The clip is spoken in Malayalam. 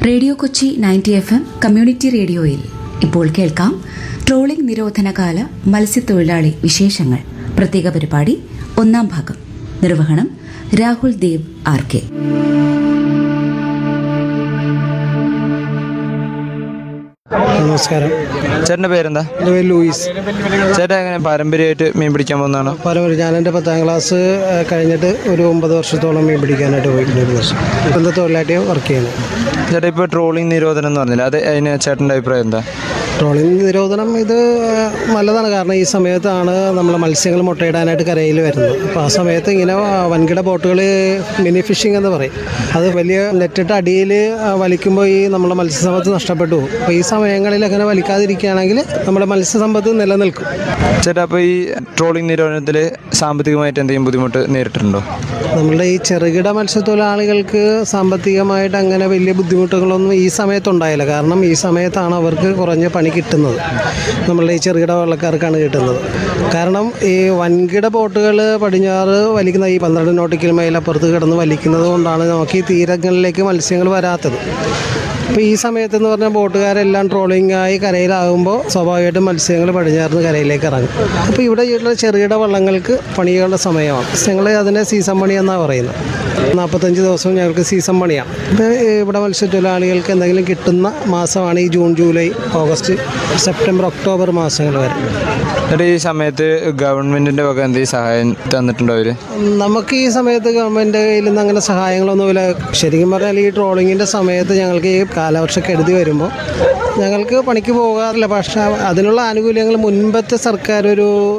radio Kochi ninety F M community റേഡിയോയിൽ ഇപ്പോൾ കേൾക്കാം ട്രോളിംഗ് നിരോധനകാല മത്സ്യത്തൊഴിലാളി വിശേഷങ്ങൾ പ്രത്യേക പരിപാടി ഒന്നാം ഭാഗം നിർവഹണം രാഹുൽ ദേവ് ആർ കെ നമസ്കാരം ചേട്ടന്റെ പേരെന്താ എൻ്റെ പേര് ലൂയിസ് ചേട്ടൻ എങ്ങനെ പാരമ്പര്യമായിട്ട് മീൻ പിടിക്കാൻ പോകുന്നതാണോ പരമ്പര ഞാൻ എൻ്റെ പത്താം ക്ലാസ് ആ, കഴിഞ്ഞിട്ട് ഒരു ഒമ്പത് വർഷത്തോളം മീൻ പിടിക്കാനായിട്ട് പോയിട്ടുണ്ട് ഒരു വർഷം ഇപ്പം തൊഴിലായിട്ട് വർക്ക് ചെയ്യുന്നത് ചേട്ടാ ഇപ്പോൾ ട്രോളിംഗ് നിരോധനം എന്ന് പറഞ്ഞില്ല അത് അതിന് ചേട്ടൻ്റെ അഭിപ്രായം എന്താ ട്രോളിംഗ് നിരോധനം ഇത് ആ, നല്ലതാണ് കാരണം ഈ സമയത്താണ് നമ്മൾ മത്സ്യങ്ങൾ മുട്ടയിടാനായിട്ട് കരയിൽ വരുന്നത് അപ്പോൾ ആ സമയത്ത് ഇങ്ങനെ ആ, വൻകിട ബോട്ടുകൾ മിനി ഫിഷിംഗ് എന്ന് പറയും അത് വലിയ നെറ്റിട്ട് അടിയിൽ വലിക്കുമ്പോൾ ഈ നമ്മുടെ മത്സ്യസമ്പത്ത് നഷ്ടപ്പെട്ടു പോകും അപ്പോൾ ഈ സമയങ്ങളിൽ അങ്ങനെ വലിക്കാതിരിക്കുകയാണെങ്കിൽ നമ്മുടെ മത്സ്യസമ്പത്ത് നിലനിൽക്കും ചേട്ടാ അപ്പോൾ ഈ ട്രോളിംഗ് നിരോധനത്തിൽ സാമ്പത്തികമായിട്ട് എന്തെങ്കിലും ബുദ്ധിമുട്ട് നേരിട്ടിട്ടുണ്ടോ നമ്മളുടെ ഈ ചെറുകിട മത്സ്യത്തൊഴിലാളികൾക്ക് സാമ്പത്തികമായിട്ട് അങ്ങനെ വലിയ ബുദ്ധിമുട്ടുകളൊന്നും ഈ സമയത്തുണ്ടായില്ല കാരണം ഈ സമയത്താണ് അവർക്ക് കുറഞ്ഞ പണി കിട്ടുന്നത് നമ്മളുടെ ഈ ചെറുകിട വള്ളക്കാർക്കാണ് കിട്ടുന്നത് കാരണം ഈ വൻകിട ബോട്ടുകൾ പടിഞ്ഞാറ് വലിക്കുന്ന ഈ പന്ത്രണ്ട് നോട്ടിക്കൽ മൈൽ അപ്പുറത്ത് കിടന്ന് വലിക്കുന്നത് കൊണ്ടാണ് നമുക്ക് ഈ തീരങ്ങളിലേക്ക് മത്സ്യങ്ങൾ വരാത്തത് അപ്പോൾ ഈ സമയത്തെന്ന് പറഞ്ഞാൽ ബോട്ടുകാരെല്ലാം ട്രോളിംഗ് ആയി കരയിലാകുമ്പോൾ സ്വാഭാവികമായിട്ടും മത്സ്യങ്ങൾ പടിഞ്ഞാറുന്ന് കരയിലേക്ക് ഇറങ്ങും അപ്പോൾ ഇവിടെ ഉള്ള ചെറുകിട വള്ളങ്ങൾക്ക് പണികളുടെ സമയമാണ് ഞങ്ങൾ അതിനെ സീസൺ പണി എന്നാണ് പറയുന്നത് നാൽപ്പത്തഞ്ച് ദിവസവും ഞങ്ങൾക്ക് സീസൺ പണിയാണ് അപ്പോൾ ഇവിടെ മത്സ്യത്തൊഴിലാളികൾക്ക് എന്തെങ്കിലും കിട്ടുന്ന മാസമാണ് ഈ June July August September October മാസങ്ങൾ വരെ ചേട്ടാ ഈ സമയത്ത് ഗവൺമെന്റിന്റെ വക എന്തെങ്കിലും സഹായം തന്നിട്ടുണ്ടോ അവര് നമുക്ക് ഈ സമയത്ത് ഗവൺമെൻറ് കയ്യിൽ നിന്ന് അങ്ങനെ സഹായങ്ങളൊന്നുമില്ല ശരിക്കും പറഞ്ഞാൽ ഈ ട്രോളിങ്ങിൻ്റെ സമയത്ത് ഞങ്ങൾക്ക് ഈ കാലവർഷക്കെടുതി വരുമ്പോൾ ഞങ്ങൾക്ക് പണിക്ക് പോകാറില്ല പക്ഷേ അതിനുള്ള ആനുകൂല്യങ്ങൾ മുൻപത്തെ സർക്കാർ ഒരു